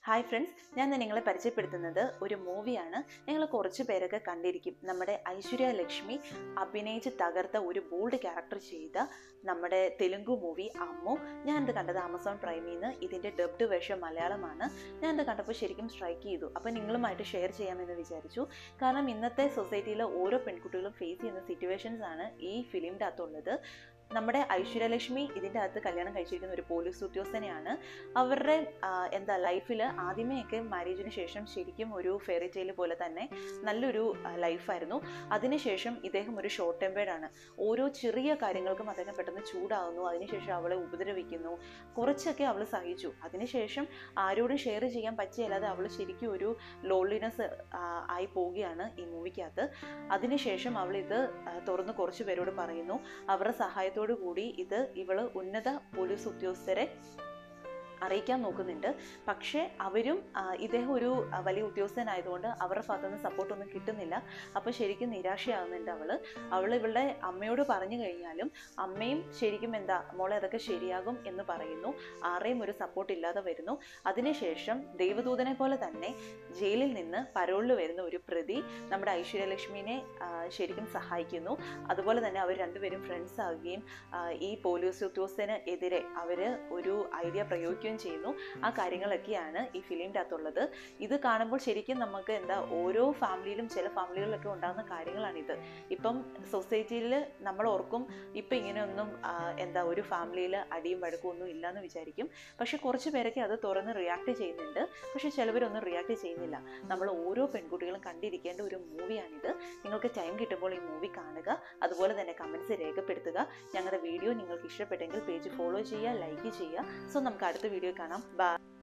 hi friends ഞാൻ ഇന്ന് നിങ്ങളെ പരിചയപ്പെടുത്തുന്നത് ഒരു മൂവിയാണ് നിങ്ങൾ കുറച്ച് പേരൊക്കെ കണ്ടിരിക്കും നമ്മുടെ ഐശ്വര്യ ലക്ഷ്മി അഭിനയിച്ച് തകർത്ത ഒരു ബോൾഡ് ക്യാരക്ടർ ചെയ്ത നമ്മുടെ തെലുങ്കു മൂവി അമ്മു ഞാനിത് കണ്ടത് ആമസോൺ പ്രൈമിൽ നിന്ന് ഇതിൻ്റെ ഡബ്ഡ് വേഷം മലയാളമാണ് ഞാനിത് കണ്ടപ്പോൾ ശരിക്കും സ്ട്രൈക്ക് ചെയ്തു അപ്പോൾ നിങ്ങളുമായിട്ട് ഷെയർ ചെയ്യാമെന്ന് വിചാരിച്ചു കാരണം ഇന്നത്തെ സൊസൈറ്റിയിലെ ഓരോ പെൺകുട്ടികളും ഫേസ് ചെയ്യുന്ന സിറ്റുവേഷൻസ് ആണ് ഈ ഫിലിമിൻ്റെ അകത്തുള്ളത് നമ്മുടെ ഐശ്വര്യലക്ഷ്മി ഇതിൻ്റെ അകത്ത് കല്യാണം കഴിച്ചിരിക്കുന്ന ഒരു പോലീസ് ഉദ്യോഗസ്ഥനെയാണ് അവരുടെ ആ, എന്താ ലൈഫിൽ ആദ്യമേയൊക്കെ മാരേജിന് ശേഷം ശരിക്കും ഒരു ഫെയറി ടെയിൽ പോലെ തന്നെ നല്ലൊരു ലൈഫായിരുന്നു അതിനുശേഷം ഇദ്ദേഹം ഒരു ഷോർട്ട് ടെമ്പേർഡ് ആണ് ഓരോ ചെറിയ കാര്യങ്ങൾക്കും അദ്ദേഹം പെട്ടെന്ന് ചൂടാകുന്നു അതിനുശേഷം അവളെ ഉപദ്രവിക്കുന്നു കുറച്ചൊക്കെ അവൾ സഹിച്ചു അതിനുശേഷം ആരോടും ഷെയർ ചെയ്യാൻ പറ്റിയല്ലാതെ അവൾ ശരിക്കും ഒരു ലോൺലിനെസ് ആയി പോവുകയാണ് ഈ മൂവിക്കകത്ത് അതിനുശേഷം അവൾ ഇത് ആ, തുറന്ന് കുറച്ച് പേരോട് പറയുന്നു അവരുടെ സഹായത്തോടു കൂടി ഇത് ഇവള് ഉന്നത പോലീസ് ഉദ്യോഗസ്ഥരെ അറിയിക്കാൻ നോക്കുന്നുണ്ട് പക്ഷേ അവരും ആ, ഇദ്ദേഹം ഒരു ആ, വലിയ ഉദ്യോഗസ്ഥനായതുകൊണ്ട് അവരുടെ ഭാഗത്തുനിന്ന് സപ്പോർട്ടൊന്നും കിട്ടുന്നില്ല അപ്പോൾ ശരിക്കും നിരാശയാകുന്നുണ്ട് അവൾ അവൾ ഇവളുടെ അമ്മയോട് പറഞ്ഞു കഴിഞ്ഞാലും അമ്മയും ശരിക്കും എന്താ മോളെ അതൊക്കെ ശരിയാകും എന്ന് പറയുന്നു ആരെയും ഒരു സപ്പോർട്ട് ഇല്ലാതെ വരുന്നു അതിനുശേഷം ദൈവദൂതനെ പോലെ തന്നെ ജയിലിൽ നിന്ന് പരോളിൽ വരുന്ന ഒരു പ്രതി നമ്മുടെ ഐശ്വര്യലക്ഷ്മിനെ ആ, ശരിക്കും സഹായിക്കുന്നു അതുപോലെ തന്നെ അവർ രണ്ടുപേരും ഫ്രണ്ട്സ് ആവുകയും ആ, ഈ പോലീസ് ഉദ്യോഗസ്ഥന് എതിരെ അവർ ഒരു ഐഡിയ പ്രയോഗിക്കുകയും ചെയ്യുന്നു ആ കാര്യങ്ങളൊക്കെയാണ് ഈ ഫിലിമിൻ്റെ അകത്തുള്ളത് ഇത് കാണുമ്പോൾ ശരിക്കും നമുക്ക് എന്താ ഓരോ ഫാമിലിയിലും ചില ഫാമിലികളിലൊക്കെ ഉണ്ടാകുന്ന കാര്യങ്ങളാണിത് ഇപ്പം സൊസൈറ്റിയിൽ നമ്മൾ ഓർക്കും ഇപ്പം ഇങ്ങനെയൊന്നും ആ, എന്താ ഒരു ഫാമിലിയിൽ അടിയും വഴക്കും ഒന്നും ഇല്ലയെന്ന് വിചാരിക്കും പക്ഷെ കുറച്ച് പേരൊക്കെ അത് തുറന്ന് റിയാക്ട് ചെയ്യുന്നുണ്ട് പക്ഷെ ചിലവരൊന്നും റിയാക്ട് ചെയ്യുന്നില്ല നമ്മൾ ഓരോ പെൺകുട്ടികളും കണ്ടിരിക്കേണ്ട ഒരു മൂവിയാണിത് നിങ്ങൾക്ക് ടൈം കിട്ടുമ്പോൾ ഈ മൂവി കാണുക അതുപോലെ തന്നെ കമൻസ് രേഖപ്പെടുത്തുക ഞങ്ങളുടെ വീഡിയോ നിങ്ങൾക്ക് ഇഷ്ടപ്പെട്ടെങ്കിൽ പേജ് ഫോളോ ചെയ്യുക ലൈക്ക് ചെയ്യുക സോ നമുക്ക് അടുത്ത വീഡിയോ കാണാം ബൈ